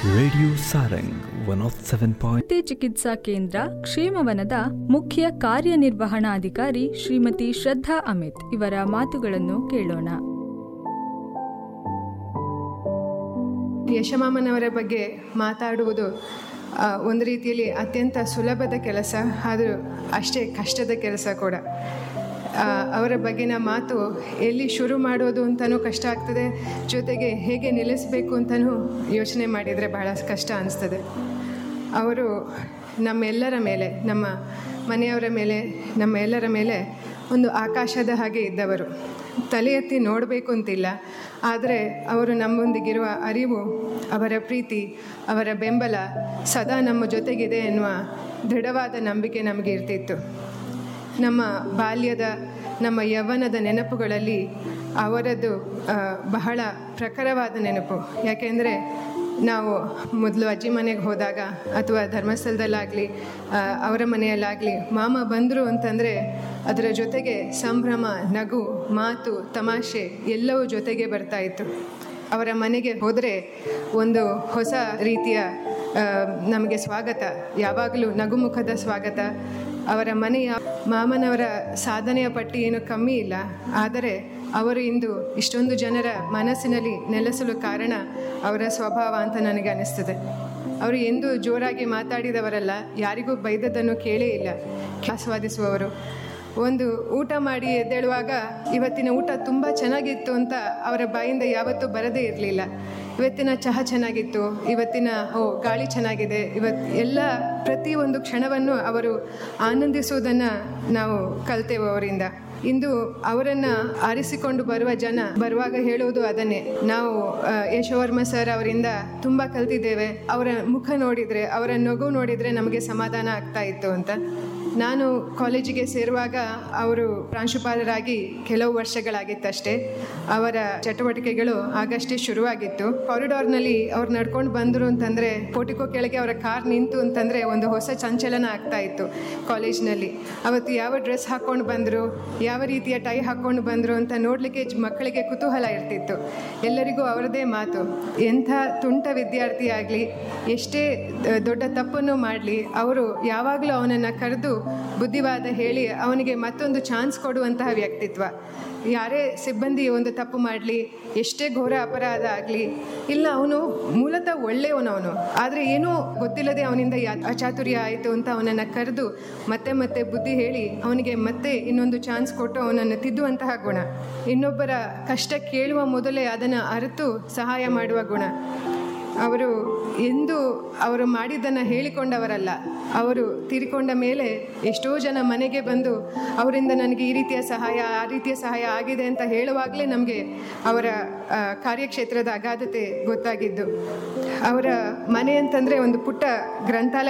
radio Sarang one of seven point ವೈದ್ಯ ಚಿಕಿತ್ಸಾ ಕೇಂದ್ರ ಕ್ಷೇಮವನದ ಮುಖ್ಯ ಕಾರ್ಯನಿರ್ವಹಣಾಧಿಕಾರಿ ಶ್ರೀಮತಿ ಶ್ರದ್ಧಾ ಅಮಿತ್ ಇವರ ಮಾತುಗಳನ್ನು ಕೇಳೋಣ ಯಶಮಾಮನವರ ಬಗ್ಗೆ ಮಾತಾಡುವುದು ಆ, ಒಂದು ರೀತಿಯಲ್ಲಿ ಅತ್ಯಂತ ಸುಲಭದ ಕೆಲಸ ಆದರೂ ಅಷ್ಟೇ ಕಷ್ಟದ ಕೆಲಸ ಕೂಡ ಆ, ಅವರ ಬಗ್ಗಿನ ಮಾತು ಎಲ್ಲಿ ಶುರು ಮಾಡೋದು ಅಂತಲೂ ಕಷ್ಟ ಆಗ್ತದೆ ಜೊತೆಗೆ ಹೇಗೆ ನಿಲ್ಲಿಸಬೇಕು ಅಂತಲೂ ಯೋಚನೆ ಮಾಡಿದರೆ ಬಹಳ ಕಷ್ಟ ಅನಿಸ್ತದೆ ಅವರು ನಮ್ಮೆಲ್ಲರ ಮೇಲೆ ನಮ್ಮ ಮನೆಯವರ ಮೇಲೆ ನಮ್ಮ ಎಲ್ಲರ ಮೇಲೆ ಒಂದು ಆಕಾಶದ ಹಾಗೆ ಇದ್ದವರು ತಲೆ ಎತ್ತಿ ನೋಡಬೇಕು ಅಂತಿಲ್ಲ ಆದರೆ ಅವರು ನಮ್ಮೊಂದಿಗಿರುವ ಅರಿವು ಅವರ ಪ್ರೀತಿ ಅವರ ಬೆಂಬಲ ಸದಾ ನಮ್ಮ ಜೊತೆಗಿದೆ ಎನ್ನುವ ದೃಢವಾದ ನಂಬಿಕೆ ನಮಗೆ ಇರ್ತಿತ್ತು ನಮ್ಮ ಬಾಲ್ಯದ ನಮ್ಮ ಯೌವನದ ನೆನಪುಗಳಲ್ಲಿ ಅವರದ್ದು ಆ, ಬಹಳ ಪ್ರಖರವಾದ ನೆನಪು ಯಾಕೆಂದರೆ ನಾವು ಮೊದಲು ಅಜ್ಜಿ ಮನೆಗೆ ಹೋದಾಗ ಅಥವಾ ಧರ್ಮಸ್ಥಳದಲ್ಲಾಗಲಿ ಆ, ಅವರ ಮನೆಯಲ್ಲಾಗಲಿ ಮಾಮ ಬಂದರು ಅಂತಂದರೆ ಅದರ ಜೊತೆಗೆ ಸಂಭ್ರಮ ನಗು ಮಾತು ತಮಾಷೆ ಎಲ್ಲವೂ ಜೊತೆಗೆ ಬರ್ತಾ ಇತ್ತು ಅವರ ಮನೆಗೆ ಹೋದರೆ ಒಂದು ಹೊಸ ರೀತಿಯ ಆ, ನಮಗೆ ಸ್ವಾಗತ ಯಾವಾಗಲೂ ನಗುಮುಖದ ಸ್ವಾಗತ ಅವರ ಮನೆಯ ಮಾಮನವರ ಸಾಧನೆಯ ಪಟ್ಟಿ ಏನು ಕಮ್ಮಿ ಇಲ್ಲ ಆದರೆ ಅವರು ಇಂದು ಇಷ್ಟೊಂದು ಜನರ ಮನಸ್ಸಿನಲ್ಲಿ ನೆಲೆಸಲು ಕಾರಣ ಅವರ ಸ್ವಭಾವ ಅಂತ ನನಗೆ ಅನಿಸ್ತದೆ ಅವರು ಎಂದೂ ಜೋರಾಗಿ ಮಾತಾಡಿದವರಲ್ಲ ಯಾರಿಗೂ ಬೈದದ್ದನ್ನು ಕೇಳೇ ಇಲ್ಲ ಆಸ್ವಾದಿಸುವವರು ಒಂದು ಊಟ ಮಾಡಿ ಎದ್ದೇಳುವಾಗ ಇವತ್ತಿನ ಊಟ ತುಂಬ ಚೆನ್ನಾಗಿತ್ತು ಅಂತ ಅವರ ಬಾಯಿಂದ ಯಾವತ್ತೂ ಬರದೇ ಇರಲಿಲ್ಲ ಇವತ್ತಿನ ಚಹಾ ಚೆನ್ನಾಗಿತ್ತು ಇವತ್ತಿನ ಓ ಗಾಳಿ ಚೆನ್ನಾಗಿದೆ ಇವತ್ತು ಎಲ್ಲ ಪ್ರತಿಯೊಂದು ಕ್ಷಣವನ್ನು ಅವರು ಆನಂದಿಸುವುದನ್ನು ನಾವು ಕಲ್ತೇವೆ ಅವರಿಂದ ಇಂದು ಅವರನ್ನು ಆರಿಸಿಕೊಂಡು ಬರುವ ಜನ ಬರುವಾಗ ಹೇಳುವುದು ಅದನ್ನೇ ನಾವು ಆ, ಯಶೋವರ್ಮ ಸರ್ ಅವರಿಂದ ತುಂಬ ಕಲ್ತಿದ್ದೇವೆ ಅವರ ಮುಖ ನೋಡಿದರೆ ಅವರ ನಗು ನೋಡಿದರೆ ನಮಗೆ ಸಮಾಧಾನ ಆಗ್ತಾ ಇತ್ತು ಅಂತ ನಾನು ಕಾಲೇಜಿಗೆ ಸೇರುವಾಗ ಅವರು ಪ್ರಾಂಶುಪಾಲರಾಗಿ ಕೆಲವು ವರ್ಷಗಳಾಗಿತ್ತಷ್ಟೇ ಅವರ ಚಟುವಟಿಕೆಗಳು ಆಗಷ್ಟೇ ಶುರುವಾಗಿತ್ತು ಕಾರಿಡಾರ್ನಲ್ಲಿ ಅವ್ರು ನಡ್ಕೊಂಡು ಬಂದರು ಅಂತಂದರೆ ಪೋಟಿಕೋ ಕೆಳಗೆ ಅವರ ಕಾರ್ ನಿಂತು ಅಂತಂದರೆ ಒಂದು ಹೊಸ ಸಂಚಲನ ಆಗ್ತಾ ಇತ್ತು ಕಾಲೇಜ್ನಲ್ಲಿ ಅವತ್ತು ಯಾವ ಡ್ರೆಸ್ ಹಾಕ್ಕೊಂಡು ಬಂದರು ಯಾವ ರೀತಿಯ ಟೈ ಹಾಕ್ಕೊಂಡು ಬಂದರು ಅಂತ ನೋಡಲಿಕ್ಕೆ ಮಕ್ಕಳಿಗೆ ಕುತೂಹಲ ಇರ್ತಿತ್ತು ಎಲ್ಲರಿಗೂ ಅವರದೇ ಮಾತು ಎಂಥ ತುಂಟ ವಿದ್ಯಾರ್ಥಿ ಆಗಲಿ ಎಷ್ಟೇ ದ- ದೊಡ್ಡ ತಪ್ಪನ್ನು ಮಾಡಲಿ ಅವರು ಯಾವಾಗಲೂ ಅವನನ್ನು ಕರೆದು ಬುದ್ಧಿವಾದ ಹೇಳಿ ಅವನಿಗೆ ಮತ್ತೊಂದು ಚಾನ್ಸ್ ಕೊಡುವಂತಹ ವ್ಯಕ್ತಿತ್ವ ಯಾರೇ ಸಿಬ್ಬಂದಿ ಒಂದು ತಪ್ಪು ಮಾಡಲಿ ಎಷ್ಟೇ ಘೋರ ಅಪರಾಧ ಆಗಲಿ ಇಲ್ಲ ಅವನು ಮೂಲತಃ ಒಳ್ಳೆಯವನವನು ಆದರೆ ಏನೂ ಗೊತ್ತಿಲ್ಲದೆ ಅವನಿಂದ ಯಾ- ಅಚಾತುರ್ಯ ಆಯಿತು ಅಂತ ಅವನನ್ನು ಕರೆದು ಮತ್ತೆ ಮತ್ತೆ ಬುದ್ಧಿ ಹೇಳಿ ಅವನಿಗೆ ಮತ್ತೆ ಇನ್ನೊಂದು ಚಾನ್ಸ್ ಕೊಟ್ಟು ಅವನನ್ನು ತಿದ್ದುವಂತಹ ಗುಣ ಇನ್ನೊಬ್ಬರ ಕಷ್ಟ ಕೇಳುವ ಮೊದಲೇ ಅದನ್ನು ಅರಿತು ಸಹಾಯ ಮಾಡುವ ಗುಣ ಅವರು ಎಂದು ಅವರು ಮಾಡಿದ್ದನ್ನು ಹೇಳಿಕೊಂಡವರಲ್ಲ ಅವರು ತೀರಿಕೊಂಡ ಮೇಲೆ ಎಷ್ಟೋ ಜನ ಮನೆಗೆ ಬಂದು ಅವರಿಂದ ನನಗೆ ಈ ರೀತಿಯ ಸಹಾಯ ಆ ರೀತಿಯ ಸಹಾಯ ಆಗಿದೆ ಅಂತ ಹೇಳುವಾಗಲೇ ನಮಗೆ ಅವರ ಆ, ಕಾರ್ಯಕ್ಷೇತ್ರದ ಅಗಾಧತೆ ಗೊತ್ತಾಗಿದ್ದು ಅವರ ಮನೆ ಅಂತಂದರೆ ಒಂದು ಪುಟ್ಟ ಗ್ರಂಥಾಲಯ